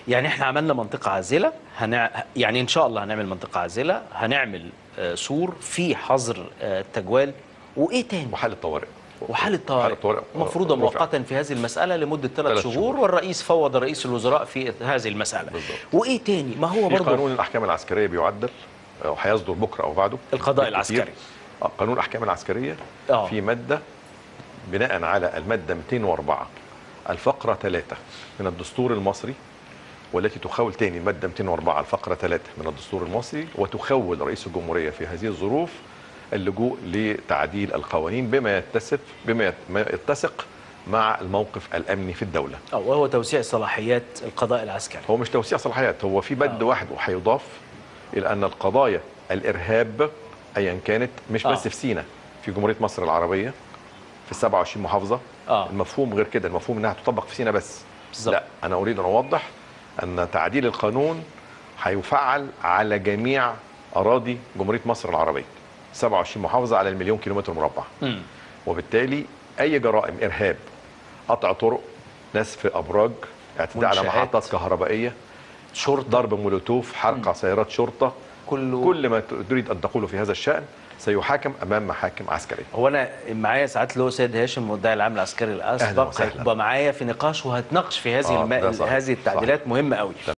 يعني احنا عملنا منطقة عازلة هنع... يعني ان شاء الله هنعمل منطقة عازلة هنعمل آه، سور في حظر آه، التجوال وايه تاني وحاله طوارئ وحالة طوارئ حالة طوارئ مفروضة رفع. مؤقتا في هذه المسألة لمدة ثلاث ثلاث شهور, شهور. والرئيس فوض رئيس الوزراء في هذه المسألة بالضبط. وايه تاني ما هو في برضه قانون الاحكام العسكريه بيعدل آه، وهيصدر بكره او بعده القضاء بالكثير. العسكري. آه، قانون الاحكام العسكريه آه. في ماده بناء على الماده 204 الفقره 3 من الدستور المصري والتي تخول تاني الماده 204 الفقره 3 من الدستور المصري وتخول رئيس الجمهوريه في هذه الظروف اللجوء لتعديل القوانين بما يتسق بما يت- ما يتسق مع الموقف الامني في الدوله أو وهو توسيع صلاحيات القضاء العسكري هو مش توسيع صلاحيات هو في بند آه. واحد وهيضاف الى ان القضايا الارهاب ايا كانت مش آه. بس في سينا في جمهوريه مصر العربيه في ال 27 محافظه آه. المفهوم غير كده المفهوم انها تطبق في سينا بس بالظبط. لا انا اريد ان اوضح ان تعديل القانون هيفعل على جميع اراضي جمهوريه مصر العربيه 27 محافظه على المليون كيلومتر مربع مم. وبالتالي اي جرائم ارهاب قطع طرق نسف ابراج اعتداء على منشآت. محطات كهربائيه شرطه ضرب مولوتوف حرق سيارات شرطه كله كل ما تريد ان تقوله في هذا الشان سيحاكم امام محاكم عسكريه هو انا معايا ساعات اللي هو سيد هاشم المدعي العام العسكري أهلاً الاسبق وسهلاً. هيبقى معايا في نقاش وهتناقش في هذه آه، الم... ده صحيح. هذه التعديلات مهمه قوي